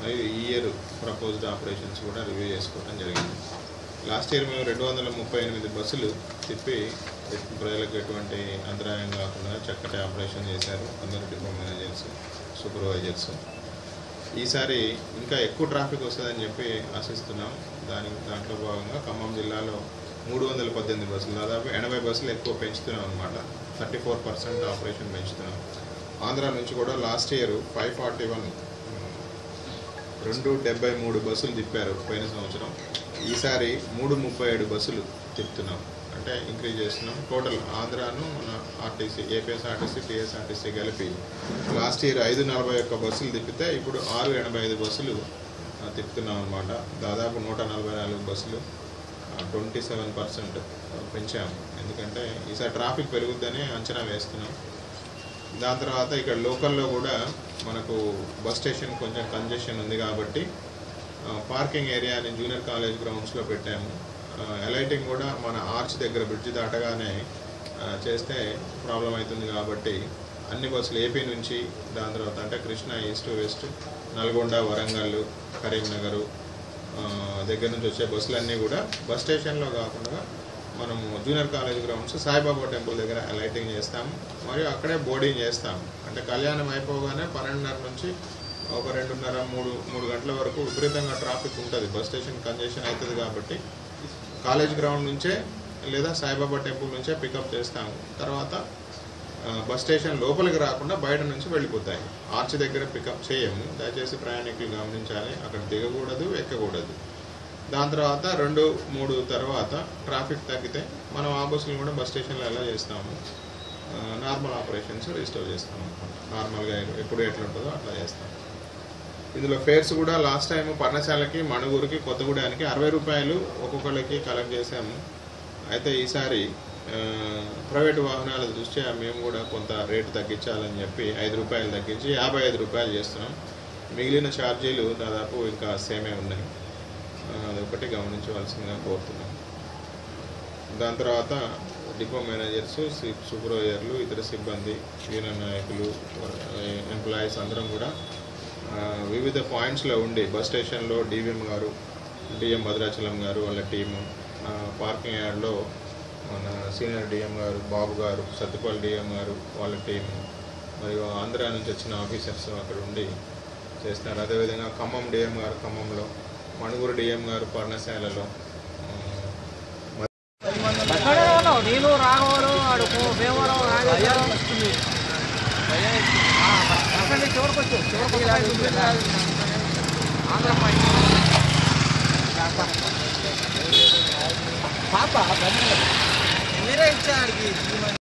మరియు ఈ year proposed operations కూడా రివ్యూ చేసుకోవడం జరిగింది లాస్ట్ ఇయర్ మేము రెండు వందల ముప్పై ఎనిమిది బస్సులు తిప్పి ప్రజలకు ఎటువంటి అంతరాయం కాకుండా చక్కటి ఆపరేషన్ చేశారు అందరు డిపో మేనేజర్స్ సూపర్వైజర్స్ ఈసారి ఇంకా ఎక్కువ ట్రాఫిక్ వస్తుందని చెప్పి ఆశిస్తున్నాం దాని దాంట్లో భాగంగా ఖమ్మం జిల్లాలో మూడు వందల పద్దెనిమిది బస్సులు దాదాపు ఎనభై బస్సులు ఎక్కువ పెంచుతున్నాం అనమాట థర్టీ ఫోర్ పర్సెంట్ ఆపరేషన్ పెంచుతున్నాం ఆంధ్ర నుంచి కూడా last year five forty one రెండు డెబ్బై మూడు బస్సులు తిప్పారు పోయిన సంవత్సరం ఈసారి మూడు ముప్పై ఏడు బస్సులు తిప్పుతున్నాం అంటే ఇంక్రీజ్ చేస్తున్నాం టోటల్ ఆంధ్రాను మన ఆర్టీసీ ఏపీఎస్ఆర్టీసీ టీఎస్ఆర్టీసీ కలిపి లాస్ట్ ఇయర్ ఐదు నలభై ఒక్క బస్సులు తిప్పితే ఇప్పుడు ఆరు ఎనభై ఐదు బస్సులు ఆ, తిప్పుతున్నాం అనమాట దాదాపు నూట నలభై నాలుగు బస్సులు ట్వంటీ సెవెన్ పర్సెంట్ పెంచాము ఎందుకంటే ఈసారి ట్రాఫిక్ పెరుగుద్దని అంచనా వేస్తున్నాం దాని తర్వాత ఇక్కడ లోకల్లో కూడా మనకు బస్ స్టేషన్ కొంచెం కంజెషన్ ఉంది కాబట్టి ఆ, పార్కింగ్ ఏరియాని జూనియర్ కాలేజ్ గ్రౌండ్స్లో పెట్టాము ఎలైటింగ్ కూడా మన ఆర్చ్ దగ్గర బ్రిడ్జ్ దాటగానే ఆ, చేస్తే ప్రాబ్లం అవుతుంది కాబట్టి అన్ని బస్సులు ఏపీ నుంచి దాని తర్వాత అంటే కృష్ణ ఈస్ట్ వెస్ట్ నల్గొండ వరంగల్ కరీంనగర్ దగ్గర నుంచి వచ్చే బస్సులన్నీ కూడా బస్ స్టేషన్లో కాకుండా మనము junior college grounds Saibaba temple దగ్గర లైటింగ్ చేస్తాం మరియు అక్కడే బోర్డింగ్ చేస్తాం అంటే కళ్యాణం అయిపోగానే పన్నెండున్నర నుంచి ఒక రెండున్నర మూడు మూడు గంటల వరకు విపరీతంగా ట్రాఫిక్ ఉంటుంది బస్ స్టేషన్ కంజెషన్ అవుతుంది కాబట్టి కాలేజ్ గ్రౌండ్ నుంచే లేదా సాయిబాబా టెంపుల్ నుంచే పికప్ చేస్తాము తర్వాత ఆ, బస్ స్టేషన్ లోపలికి రాకుండా బయట నుంచి వెళ్ళిపోతాయి ఆర్చ్ దగ్గర పికప్ చేయము దయచేసి ప్రయాణికులు గమనించాలి అక్కడ దిగకూడదు ఎక్కకూడదు దాని తర్వాత రెండు మూడు తర్వాత ట్రాఫిక్ తగ్గితే మనం ఆ బస్సులు కూడా బస్ స్టేషన్లో ఎలా చేస్తాము ఆ, నార్మల్ ఆపరేషన్స్ రిస్టోర్ చేస్తాము నార్మల్గా ఎప్పుడు ఎట్లా ఉంటుందో అట్లా చేస్తాం ఇందులో ఫేర్స్ కూడా లాస్ట్ టైం పర్ణశాలకి మణుగూరుకి కొత్తగూడానికి అరవై రూపాయలు ఒక్కొక్కరికి కలెక్ట్ చేశాము అయితే ఈసారి ఆ, ప్రైవేటు వాహనాల దృష్ట్యా మేము కూడా కొంత రేటు తగ్గించాలని చెప్పి ఐదు రూపాయలు తగ్గించి యాభై ఐదు రూపాయలు చేస్తున్నాం మిగిలిన ఛార్జీలు దాదాపు ఇంకా సేమే ఉన్నాయి ఆ, అదొకటి గమనించవలసిందిగా కోరుతున్నాం దాని తర్వాత డిపో మేనేజర్స్ సి- సూపర్వైజర్లు ఇతర సిబ్బంది యూనియన్ నాయకులు ఎంప్లాయీస్ అందరం కూడా ఆ, వివిధ పాయింట్స్లో ఉండి బస్ స్టేషన్లో డివిఎం గారు డిఎం భద్రాచలం గారు వాళ్ళ టీము ఆ, పార్కింగ్ యార్డ్లో మన సీనియర్ డిఎం గారు బాబు గారు సత్తుపల్లి డిఎం గారు వాళ్ళ టీము మరియు ఆంధ్ర నుంచి వచ్చిన ఆఫీసర్స్ అక్కడ ఉండి చేస్తున్నారు అదేవిధంగా ఖమ్మం డిఎం గారు ఖమ్మంలో మణుగురు డిఎం గారు పర్ణశాలలో ఆ, ఎక్కడే ఉన్నావు నేను రాఘవలు అడుగు భీమవరం రాజేశ్వరం అక్కడి చివరికి వచ్చు చివరికి ఆంధ్ర పాప మీరే ఇచ్చాడికి